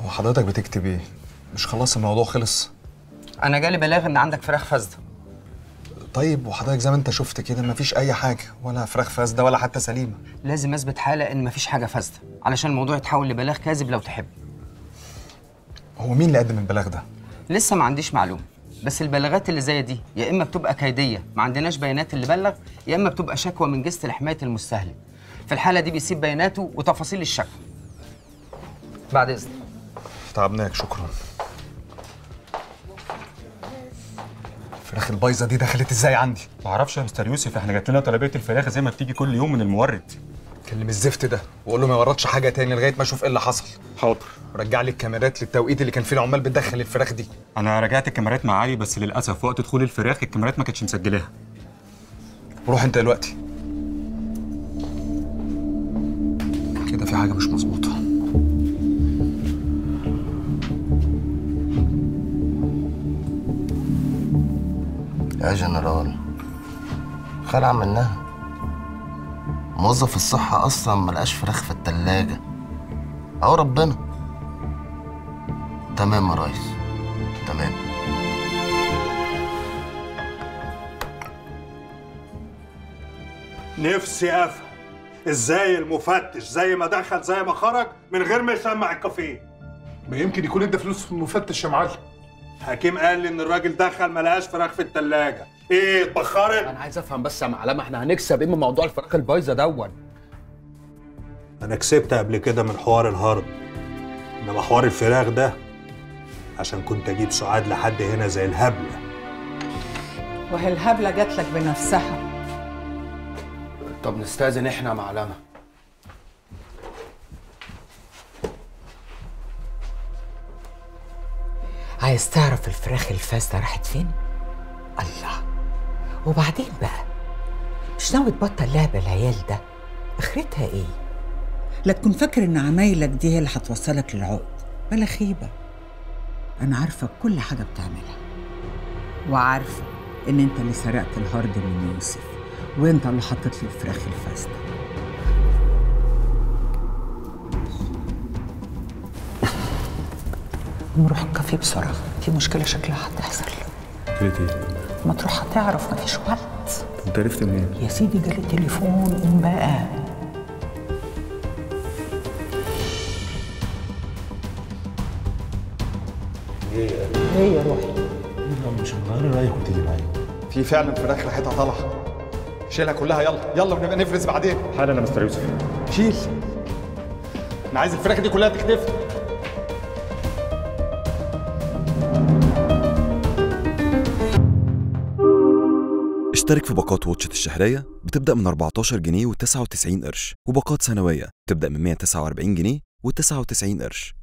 وحضرتك بتكتب ايه مش خلاص الموضوع خلص انا جالي بلاغ ان عندك فراخ فاسده طيب وحضرتك زي ما انت شفت كده مفيش اي حاجه ولا فراخ فاسده ولا حتى سليمه لازم اثبت حاله ان مفيش حاجه فاسده علشان الموضوع يتحول لبلاغ كاذب لو تحب هو مين اللي قدم البلاغ ده لسه ما عنديش معلومه بس البلاغات اللي زي دي يا اما بتبقى كيديه ما عندناش بيانات اللي بلغ يا اما بتبقى شكوى من جهه لحمايه المستهلك في الحاله دي بيسيب بياناته وتفاصيل الشكوى بعد اذنك تعبناك شكرا الفراخ البايظه دي دخلت ازاي عندي معرفش يا مستر يوسف احنا جات لنا طلبيه الفراخ زي ما بتيجي كل يوم من المورد كلم الزفت ده وقول له ما يوردش حاجه تاني لغايه ما اشوف ايه اللي حصل حاضر ورجع لي الكاميرات للتوقيت اللي كان فيه العمال بتدخل الفراخ دي انا راجعت الكاميرات مع علي بس للاسف وقت دخول الفراخ الكاميرات ما كانتش مسجلاها روح انت دلوقتي كده في حاجه مش مظبوطه يا جنرال خلع منها موظف الصحة أصلا ملقاش فراخ في التلاجة أهو ربنا تمام يا ريس تمام نفسي افهم ازاي المفتش زي ما دخل زي ما خرج من غير ما يسمع الكافيه ما يمكن يكون ادى فلوس في المفتش يا معلم حكيم قال لي ان الراجل دخل ما لقاش فراخ في التلاجة ايه اتبخرت انا عايز افهم بس يا معلم احنا هنكسب ايه من موضوع الفراخ البايظه دون انا كسبت قبل كده من حوار الهرم انما حوار الفراخ ده عشان كنت اجيب سعاد لحد هنا زي الهبله وهي الهبلة جات لك بنفسها طب نستاذن احنا يا معلمه عايز تعرف الفراخ الفاسدة راحت فين؟ الله وبعدين بقى مش ناوي تبطل لعب العيال ده اخرتها ايه؟ لا تكون فاكر ان عمايلك دي هي اللي هتوصلك للعقد بلا خيبة أنا عارفة كل حاجة بتعملها وعارفة إن أنت اللي سرقت الهارد من يوسف وأنت اللي حطيت لي الفراخ الفاسدة نروح الكافيه بسرعة في مشكلة شكلها هتحصل قلت ايه؟ ما تروح هتعرف مفيش وقت انت عرفت منين؟ يا سيدي جالي تليفون قوم بقى ايه يا روحي مش مغير رايك وتيجي معايا في فعلا فراخ ريحتها طالعه شيلها كلها يلا يلا ونبقى نفرز بعدين حالا يا مستر يوسف شيل انا عايز الفراخ دي كلها تختفي اشترك في باقات واتشت الشهرية بتبدأ من 14 جنيه و99 قرش وباقات سنوية بتبدأ من 149 جنيه و99 قرش